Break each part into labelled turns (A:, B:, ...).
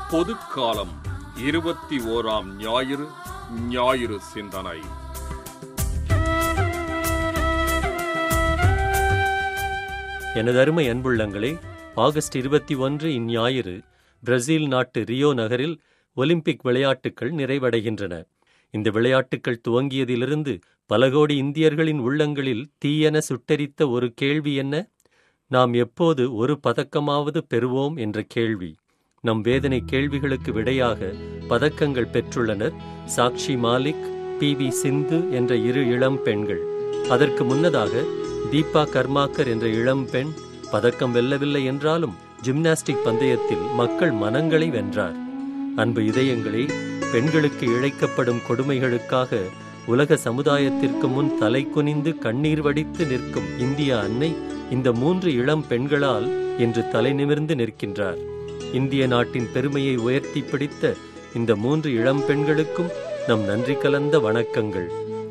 A: பொதுக்காலம் இருபத்தி ஓராம் ஞாயிறு ஞாயிறு சிந்தனை
B: எனது அருமை அன்புள்ளங்களே ஆகஸ்ட் இருபத்தி ஒன்று இந்ஞாயிறு பிரேசில் நாட்டு ரியோ நகரில் ஒலிம்பிக் விளையாட்டுக்கள் நிறைவடைகின்றன இந்த விளையாட்டுக்கள் துவங்கியதிலிருந்து பல கோடி இந்தியர்களின் உள்ளங்களில் தீயென சுட்டெரித்த ஒரு கேள்வி என்ன நாம் எப்போது ஒரு பதக்கமாவது பெறுவோம் என்ற கேள்வி நம் வேதனை கேள்விகளுக்கு விடையாக பதக்கங்கள் பெற்றுள்ளனர் சாக்ஷி மாலிக் பி வி சிந்து என்ற இரு இளம் பெண்கள் அதற்கு முன்னதாக தீபா கர்மாக்கர் என்ற இளம் பெண் பதக்கம் வெல்லவில்லை என்றாலும் ஜிம்னாஸ்டிக் பந்தயத்தில் மக்கள் மனங்களை வென்றார் அன்பு இதயங்களே பெண்களுக்கு இழைக்கப்படும் கொடுமைகளுக்காக உலக சமுதாயத்திற்கு முன் தலை குனிந்து கண்ணீர் வடித்து நிற்கும் இந்திய அன்னை இந்த மூன்று இளம் பெண்களால் இன்று தலை நிமிர்ந்து நிற்கின்றார் இந்திய நாட்டின் பெருமையை உயர்த்தி பிடித்த இந்த மூன்று இளம் பெண்களுக்கும் நம் நன்றி கலந்த வணக்கங்கள்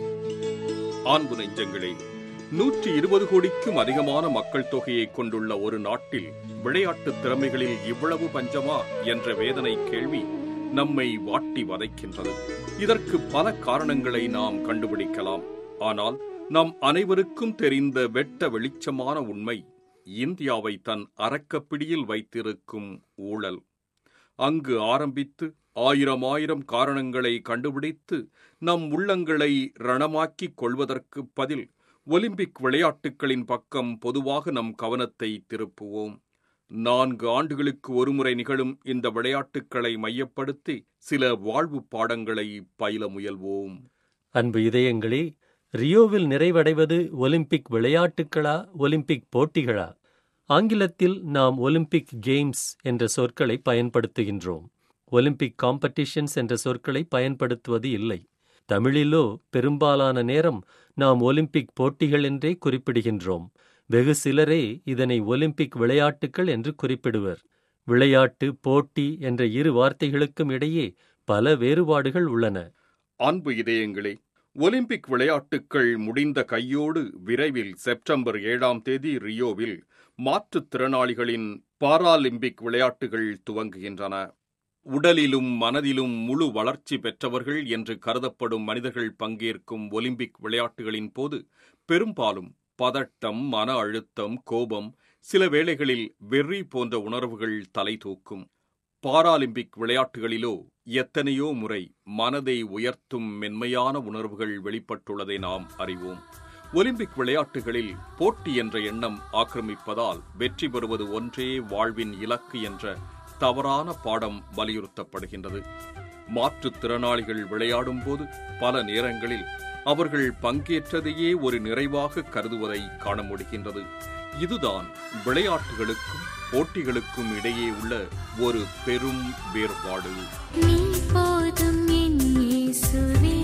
A: ஆண்பு நெஞ்சங்களே நூற்றி இருபது கோடிக்கும் அதிகமான மக்கள் தொகையை கொண்டுள்ள ஒரு நாட்டில் விளையாட்டு திறமைகளில் இவ்வளவு பஞ்சமா என்ற வேதனை கேள்வி நம்மை வாட்டி வதைக்கின்றது இதற்கு பல காரணங்களை நாம் கண்டுபிடிக்கலாம் ஆனால் நம் அனைவருக்கும் தெரிந்த வெட்ட வெளிச்சமான உண்மை இந்தியாவை தன் அரக்கப்பிடியில் வைத்திருக்கும் ஊழல் அங்கு ஆரம்பித்து ஆயிரம் ஆயிரம் காரணங்களை கண்டுபிடித்து நம் உள்ளங்களை ரணமாக்கிக் கொள்வதற்கு பதில் ஒலிம்பிக் விளையாட்டுகளின் பக்கம் பொதுவாக நம் கவனத்தை திருப்புவோம் நான்கு ஆண்டுகளுக்கு ஒருமுறை நிகழும் இந்த விளையாட்டுக்களை மையப்படுத்தி சில வாழ்வு பாடங்களை பயில முயல்வோம்
B: அன்பு இதயங்களே ரியோவில் நிறைவடைவது ஒலிம்பிக் விளையாட்டுகளா ஒலிம்பிக் போட்டிகளா ஆங்கிலத்தில் நாம் ஒலிம்பிக் கேம்ஸ் என்ற சொற்களை பயன்படுத்துகின்றோம் ஒலிம்பிக் காம்படிஷன்ஸ் என்ற சொற்களை பயன்படுத்துவது இல்லை தமிழிலோ பெரும்பாலான நேரம் நாம் ஒலிம்பிக் போட்டிகள் என்றே குறிப்பிடுகின்றோம் வெகு சிலரே இதனை ஒலிம்பிக் விளையாட்டுகள் என்று குறிப்பிடுவர் விளையாட்டு போட்டி என்ற இரு வார்த்தைகளுக்கும் இடையே பல வேறுபாடுகள் உள்ளன
A: அன்பு இதயங்களே ஒலிம்பிக் விளையாட்டுக்கள் முடிந்த கையோடு விரைவில் செப்டம்பர் ஏழாம் தேதி ரியோவில் மாற்றுத்திறனாளிகளின் பாராலிம்பிக் விளையாட்டுகள் துவங்குகின்றன உடலிலும் மனதிலும் முழு வளர்ச்சி பெற்றவர்கள் என்று கருதப்படும் மனிதர்கள் பங்கேற்கும் ஒலிம்பிக் விளையாட்டுகளின் போது பெரும்பாலும் பதட்டம் மன அழுத்தம் கோபம் சில வேளைகளில் வெறி போன்ற உணர்வுகள் தலை தூக்கும் பாராலிம்பிக் விளையாட்டுகளிலோ எத்தனையோ முறை மனதை உயர்த்தும் மென்மையான உணர்வுகள் வெளிப்பட்டுள்ளதை நாம் அறிவோம் ஒலிம்பிக் விளையாட்டுகளில் போட்டி என்ற எண்ணம் ஆக்கிரமிப்பதால் வெற்றி பெறுவது ஒன்றே வாழ்வின் இலக்கு என்ற தவறான பாடம் வலியுறுத்தப்படுகின்றது மாற்றுத்திறனாளிகள் விளையாடும் போது பல நேரங்களில் அவர்கள் பங்கேற்றதையே ஒரு நிறைவாக கருதுவதை காண முடிகின்றது இதுதான் விளையாட்டுகளுக்கும் போட்டிகளுக்கும் இடையே உள்ள ஒரு பெரும் வேறுபாடு
C: நீ போதும் என் இயேசுவே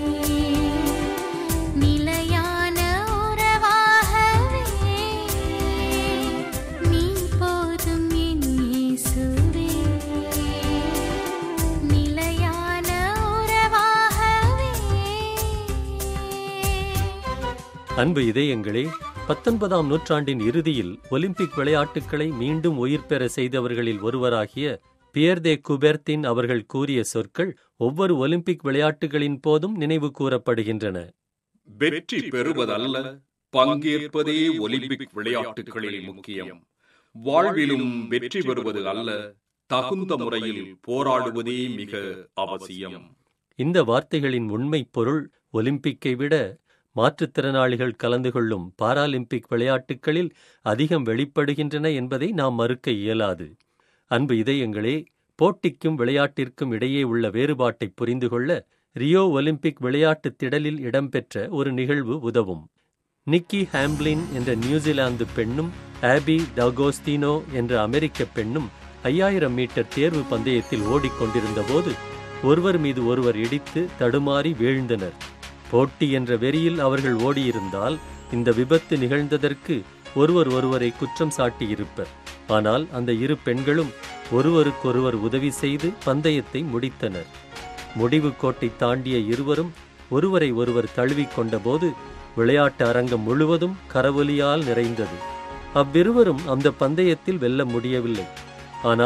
C: நிலையான உறவாகவே நீ போதும் என் இயேசுவே நிலையான உறவாகவே
B: அன்பு இதயங்களே பத்தொன்பதாம் நூற்றாண்டின் இறுதியில் ஒலிம்பிக் விளையாட்டுக்களை மீண்டும் உயிர் பெற செய்தவர்களில் ஒருவராகிய பியர் தே குபெர்த்தின் அவர்கள் கூறிய சொற்கள் ஒவ்வொரு ஒலிம்பிக் விளையாட்டுகளின் போதும் நினைவு கூறப்படுகின்றன
A: வெற்றி பெறுவதல்ல பங்கேற்பதே ஒலிம்பிக் விளையாட்டுகளில் முக்கியம் வாழ்விலும் வெற்றி பெறுவது அல்ல தகுந்த முறையில் போராடுவதே மிக அவசியம்
B: இந்த வார்த்தைகளின் உண்மை பொருள் ஒலிம்பிக்கை விட மாற்றுத்திறனாளிகள் கலந்து கொள்ளும் பாராலிம்பிக் விளையாட்டுகளில் அதிகம் வெளிப்படுகின்றன என்பதை நாம் மறுக்க இயலாது அன்பு இதயங்களே போட்டிக்கும் விளையாட்டிற்கும் இடையே உள்ள வேறுபாட்டை புரிந்து கொள்ள ரியோ ஒலிம்பிக் விளையாட்டுத் திடலில் இடம்பெற்ற ஒரு நிகழ்வு உதவும் நிக்கி ஹாம்ப்ளின் என்ற நியூசிலாந்து பெண்ணும் ஆபி டகோஸ்தினோ என்ற அமெரிக்க பெண்ணும் ஐயாயிரம் மீட்டர் தேர்வு பந்தயத்தில் ஓடிக்கொண்டிருந்த போது ஒருவர் மீது ஒருவர் இடித்து தடுமாறி வீழ்ந்தனர் போட்டி என்ற வெறியில் அவர்கள் ஓடியிருந்தால் இந்த விபத்து நிகழ்ந்ததற்கு ஒருவர் ஒருவரை குற்றம் சாட்டியிருப்பர் ஆனால் அந்த இரு பெண்களும் ஒருவருக்கொருவர் உதவி செய்து பந்தயத்தை முடித்தனர் முடிவு கோட்டை தாண்டிய இருவரும் ஒருவரை ஒருவர் தழுவிக் கொண்டபோது விளையாட்டு அரங்கம் முழுவதும் கரவொலியால் நிறைந்தது அவ்விருவரும் அந்த பந்தயத்தில் வெல்ல முடியவில்லை ஆனால்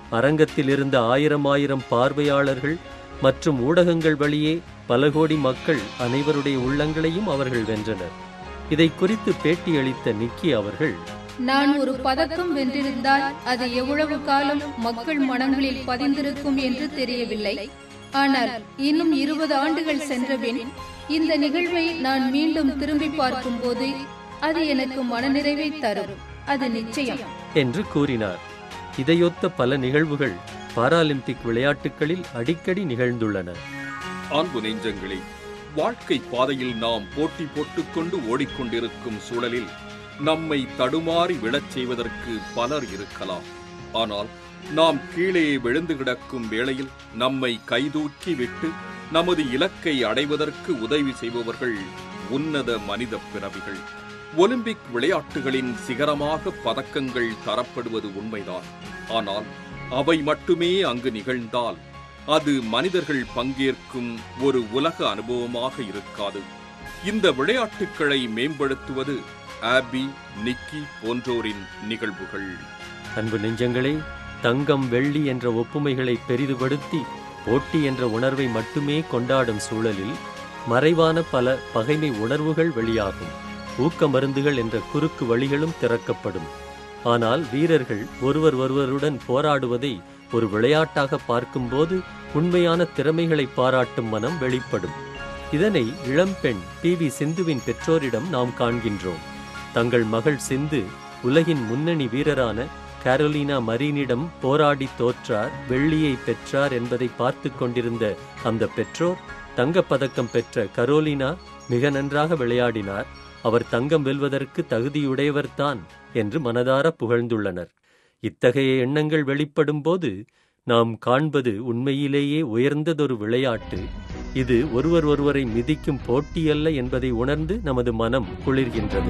B: அரங்கத்தில் இருந்த ஆயிரம் ஆயிரம் பார்வையாளர்கள் மற்றும் ஊடகங்கள் வழியே பல கோடி மக்கள் அனைவருடைய உள்ளங்களையும் அவர்கள் வென்றனர் இதை குறித்து பேட்டியளித்த நிக்கி அவர்கள்
D: நான் ஒரு பதக்கம் வென்றிருந்தால் அது எவ்வளவு காலம் மக்கள் மனங்களில் பதிந்திருக்கும் என்று தெரியவில்லை ஆனால் இன்னும் இருபது ஆண்டுகள் சென்றபின் இந்த நிகழ்வை நான் மீண்டும் திரும்பி பார்க்கும்போது அது எனக்கு மனநிறைவை தரும் அது நிச்சயம்
B: என்று கூறினார் இதையொத்த பல நிகழ்வுகள் பாராலிம்பிக் விளையாட்டுகளில் அடிக்கடி நிகழ்ந்துள்ளன
A: அன்பு நெஞ்சங்களே வாழ்க்கை பாதையில் நாம் போட்டி போட்டுக்கொண்டு ஓடிக்கொண்டிருக்கும் சூழலில் நம்மை தடுமாறி விழச் செய்வதற்கு பலர் இருக்கலாம் ஆனால் நாம் கீழே விழுந்து கிடக்கும் வேளையில் நம்மை கைதூக்கி விட்டு நமது இலக்கை அடைவதற்கு உதவி செய்பவர்கள் உன்னத மனித பிறவிகள் ஒலிம்பிக் விளையாட்டுகளின் சிகரமாக பதக்கங்கள் தரப்படுவது உண்மைதான் ஆனால் அவை மட்டுமே அங்கு நிகழ்ந்தால் அது மனிதர்கள் பங்கேற்கும் ஒரு உலக அனுபவமாக இருக்காது இந்த விளையாட்டுக்களை மேம்படுத்துவது ஆபி நிக்கி போன்றோரின் நிகழ்வுகள்
B: அன்பு நெஞ்சங்களே தங்கம் வெள்ளி என்ற ஒப்புமைகளை பெரிதுபடுத்தி போட்டி என்ற உணர்வை மட்டுமே கொண்டாடும் சூழலில் மறைவான பல பகைமை உணர்வுகள் வெளியாகும் ஊக்க மருந்துகள் என்ற குறுக்கு வழிகளும் திறக்கப்படும் ஆனால் வீரர்கள் ஒருவர் ஒருவருடன் போராடுவதை ஒரு விளையாட்டாக பார்க்கும்போது உண்மையான திறமைகளை பாராட்டும் மனம் வெளிப்படும் இதனை இளம்பெண் பி வி சிந்துவின் பெற்றோரிடம் நாம் காண்கின்றோம் தங்கள் மகள் சிந்து உலகின் முன்னணி வீரரான கேரோலினா மரீனிடம் போராடி தோற்றார் வெள்ளியை பெற்றார் என்பதை பார்த்து கொண்டிருந்த அந்த பெற்றோர் தங்கப்பதக்கம் பெற்ற கரோலினா மிக நன்றாக விளையாடினார் அவர் தங்கம் வெல்வதற்கு தகுதியுடையவர்தான் என்று மனதார புகழ்ந்துள்ளனர் இத்தகைய எண்ணங்கள் வெளிப்படும்போது நாம் காண்பது உண்மையிலேயே உயர்ந்ததொரு விளையாட்டு இது ஒருவர் ஒருவரை மிதிக்கும் போட்டியல்ல என்பதை உணர்ந்து நமது மனம் குளிர்கின்றது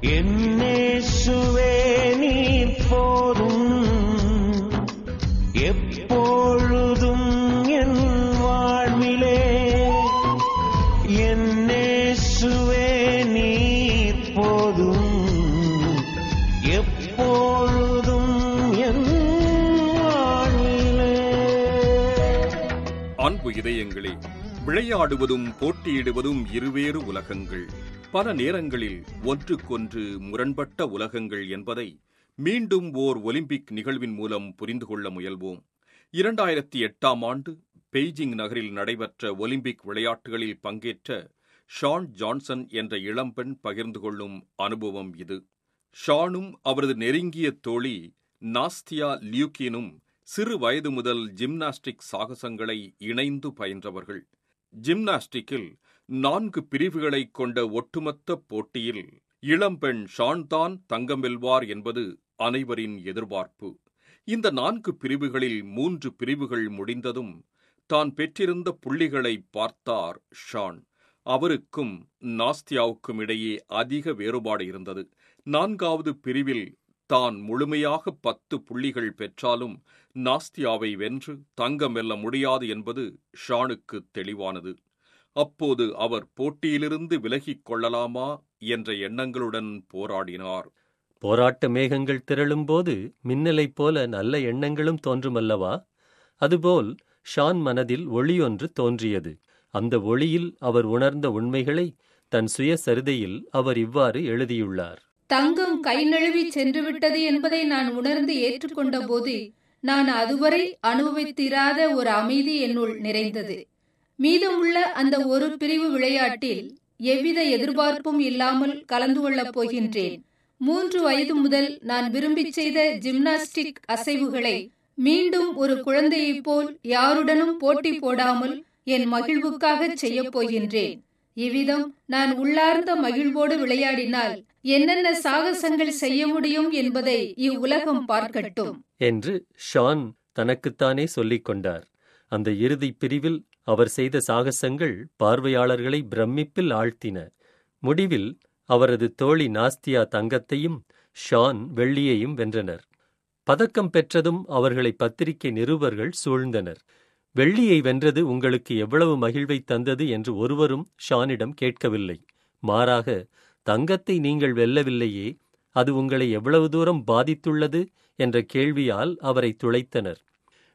E: என்னேசுவே நீர் போதும் எப்பொழுதும் என் வாழ்விலே என்னேசுவே நீர் போதும் எப்பொழுதும் என் வாழ்விலே
A: அன்பு இதயங்களே விளையாடுவதும் போட்டியிடுவதும் இருவேறு உலகங்கள் பல நேரங்களில் ஒன்றுக்கொன்று முரண்பட்ட உலகங்கள் என்பதை மீண்டும் ஓர் ஒலிம்பிக் நிகழ்வின் மூலம் புரிந்து கொள்ள முயல்வோம் இரண்டாயிரத்தி எட்டாம் ஆண்டு பெய்ஜிங் நகரில் நடைபெற்ற ஒலிம்பிக் விளையாட்டுகளில் பங்கேற்ற ஷான் ஜான்சன் என்ற இளம்பெண் பகிர்ந்து கொள்ளும் அனுபவம் இது ஷானும் அவரது நெருங்கிய தோழி நாஸ்தியா லியூக்கினும் சிறு வயது முதல் ஜிம்னாஸ்டிக் சாகசங்களை இணைந்து பயின்றவர்கள் ஜிம்னாஸ்டிக்கில் நான்கு பிரிவுகளைக் கொண்ட ஒட்டுமொத்த போட்டியில் இளம்பெண் ஷான்தான் தங்கம் வெல்வார் என்பது அனைவரின் எதிர்பார்ப்பு இந்த நான்கு பிரிவுகளில் மூன்று பிரிவுகள் முடிந்ததும் தான் பெற்றிருந்த புள்ளிகளை பார்த்தார் ஷான் அவருக்கும் நாஸ்தியாவுக்கும் இடையே அதிக வேறுபாடு இருந்தது நான்காவது பிரிவில் தான் முழுமையாக பத்து புள்ளிகள் பெற்றாலும் நாஸ்தியாவை வென்று தங்கம் வெல்ல முடியாது என்பது ஷானுக்கு தெளிவானது அப்போது அவர் போட்டியிலிருந்து விலகிக் கொள்ளலாமா என்ற எண்ணங்களுடன் போராடினார்
B: போராட்ட மேகங்கள் திரளும்போது மின்னலைப் போல நல்ல எண்ணங்களும் தோன்றுமல்லவா அதுபோல் ஷான் மனதில் ஒளியொன்று தோன்றியது அந்த ஒளியில் அவர் உணர்ந்த உண்மைகளை தன் சுயசரிதையில் அவர் இவ்வாறு எழுதியுள்ளார்
D: தங்கம் கை நழுவி சென்று விட்டது என்பதை நான் உணர்ந்து ஏற்றுக்கொண்ட போது நான் அதுவரை அனுபவித்திராத ஒரு அமைதி என்னுள் நிறைந்தது மீதமுள்ள அந்த ஒரு பிரிவு விளையாட்டில் எவ்வித எதிர்பார்ப்பும் இல்லாமல் கலந்து கொள்ளப் போகின்றேன் மூன்று வயது முதல் நான் விரும்பிச் செய்த ஜிம்னாஸ்டிக் அசைவுகளை மீண்டும் ஒரு குழந்தையைப் போல் யாருடனும் போட்டி போடாமல் என் மகிழ்வுக்காக செய்யப் போகின்றேன் இவ்விதம் நான் உள்ளார்ந்த மகிழ்வோடு விளையாடினால் என்னென்ன சாகசங்கள் செய்ய முடியும் என்பதை இவ்வுலகம் பார்க்கட்டும்
B: என்று ஷான் தனக்குத்தானே சொல்லிக் கொண்டார் அந்த இறுதிப் பிரிவில் அவர் செய்த சாகசங்கள் பார்வையாளர்களை பிரமிப்பில் ஆழ்த்தின முடிவில் அவரது தோழி நாஸ்தியா தங்கத்தையும் ஷான் வெள்ளியையும் வென்றனர் பதக்கம் பெற்றதும் அவர்களை பத்திரிகை நிருபர்கள் சூழ்ந்தனர் வெள்ளியை வென்றது உங்களுக்கு எவ்வளவு மகிழ்வை தந்தது என்று ஒருவரும் ஷானிடம் கேட்கவில்லை மாறாக தங்கத்தை நீங்கள் வெல்லவில்லையே அது உங்களை எவ்வளவு தூரம் பாதித்துள்ளது என்ற கேள்வியால் அவரை துளைத்தனர்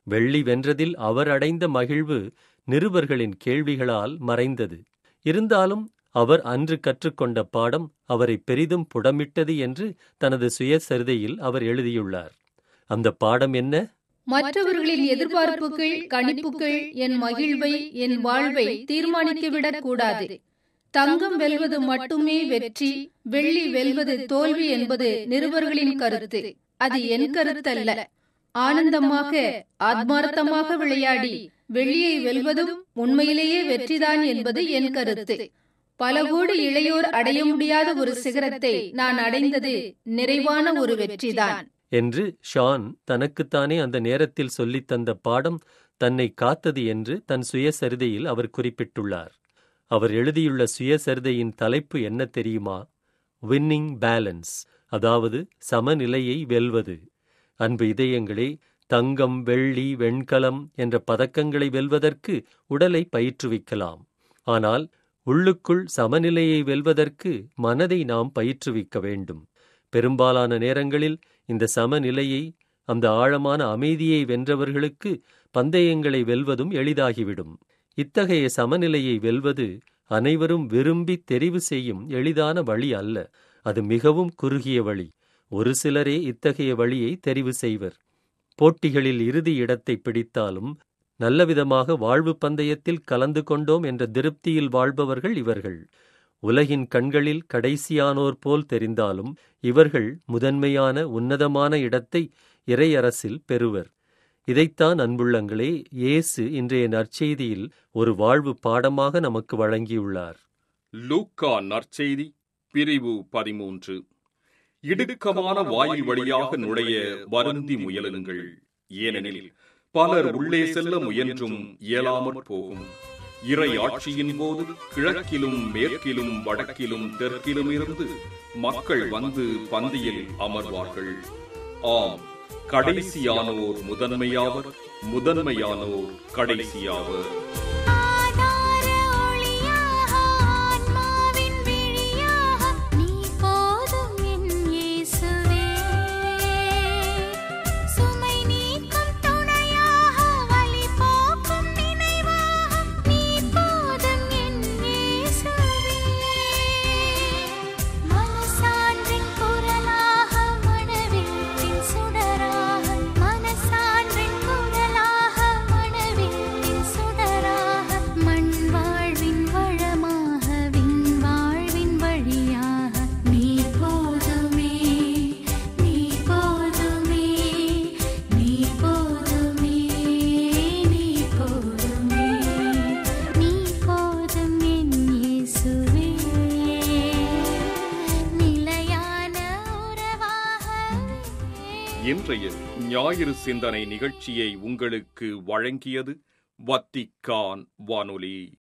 B: வெள்ளி வென்றதில் அவர் அடைந்த மகிழ்வு நிருபர்களின் கேள்விகளால் மறைந்தது இருந்தாலும் அவர் அன்று கற்றுக்கொண்ட பாடம் அவரை பெரிதும் புடமிட்டது என்று தனது சுயசரிதையில் அவர் எழுதியுள்ளார் அந்த பாடம் என்ன
D: மற்றவர்களின் எதிர்பார்ப்புகள் கணிப்புகள் என் மகிழ்வை என் வாழ்வை தீர்மானித்துவிடக் கூடாது தங்கம் வெல்வது மட்டுமே வெற்றி வெள்ளி வெல்வது தோல்வி என்பது நிருபர்களின் கருத்து அது என் கருத்தல்ல ஆனந்தமாக ஆத்மார்த்தமாக விளையாடி வெள்ளியை வெல்வதும் உண்மையிலேயே வெற்றிதான் என்பது என் கருத்து பல கோடி இளையோர் அடைய முடியாத ஒரு சிகரத்தை நான் அடைந்தது நிறைவான ஒரு வெற்றிதான்
B: என்று ஷான் தனக்குத்தானே அந்த நேரத்தில் சொல்லித் தந்த பாடம் தன்னை காத்தது என்று தன் சுயசரிதையில் அவர் குறிப்பிட்டுள்ளார் அவர் எழுதியுள்ள சுயசரிதையின் தலைப்பு என்ன தெரியுமா வின்னிங் பேலன்ஸ் அதாவது சமநிலையை வெல்வது அன்பு இதயங்களே தங்கம் வெள்ளி வெண்கலம் என்ற பதக்கங்களை வெல்வதற்கு உடலை பயிற்றுவிக்கலாம் ஆனால் உள்ளுக்குள் சமநிலையை வெல்வதற்கு மனதை நாம் பயிற்றுவிக்க வேண்டும் பெரும்பாலான நேரங்களில் இந்த சமநிலையை அந்த ஆழமான அமைதியை வென்றவர்களுக்கு பந்தயங்களை வெல்வதும் எளிதாகிவிடும் இத்தகைய சமநிலையை வெல்வது அனைவரும் விரும்பி தெரிவு செய்யும் எளிதான வழி அல்ல அது மிகவும் குறுகிய வழி ஒரு சிலரே இத்தகைய வழியை தெரிவு செய்வர் போட்டிகளில் இறுதி இடத்தை பிடித்தாலும் நல்லவிதமாக வாழ்வு பந்தயத்தில் கலந்து கொண்டோம் என்ற திருப்தியில் வாழ்பவர்கள் இவர்கள் உலகின் கண்களில் கடைசியானோர் போல் தெரிந்தாலும் இவர்கள் முதன்மையான உன்னதமான இடத்தை இறையரசில் பெறுவர் இதைத்தான் அன்புள்ளங்களே இயேசு இன்றைய நற்செய்தியில் ஒரு வாழ்வு பாடமாக நமக்கு வழங்கியுள்ளார்
A: லூக்கா நற்செய்தி பிரிவு பதிமூன்று இடுக்கமான வாயில் வழியாக நுழைய வருந்தி முயலுங்கள் ஏனெனில் பலர் உள்ளே செல்ல முயன்றும் இயலாமற் போகும் இறை ஆட்சியின் போது கிழக்கிலும் மேற்கிலும் வடக்கிலும் தெற்கிலும் இருந்து மக்கள் வந்து பந்தியில் அமர்வார்கள் ஆம் கடைசியானோர் முதன்மையாவர் முதன்மையானோர் கடைசியாவர்
C: ஆதார ஒளியாக ஆன்மாவின் விழியாக நீ போதும் என் இயேசுவே சுமை நீக்கும் துணையாக வலி போக்கும் நினைவாக நீ போதும் என் இயேசுவே மனசான்றின் குரலாக மனவில்லின் சுடராக மனசான்றின் குரலாக மனவில்லின் சுடராக மண் வாழ்வின் வளமாக விண் வாழ்வின் வழியாக நீ போதுமே நீ போதுமே நீ போதுமே நீ போதுமே நீ போதும் என் இயேசுவே நிலையான உறவாகவே
A: இன்றைய ஞாயிறு சிந்தனை நிகழ்ச்சியை உங்களுக்கு வழங்கியது வத்திக்கான் வானொலி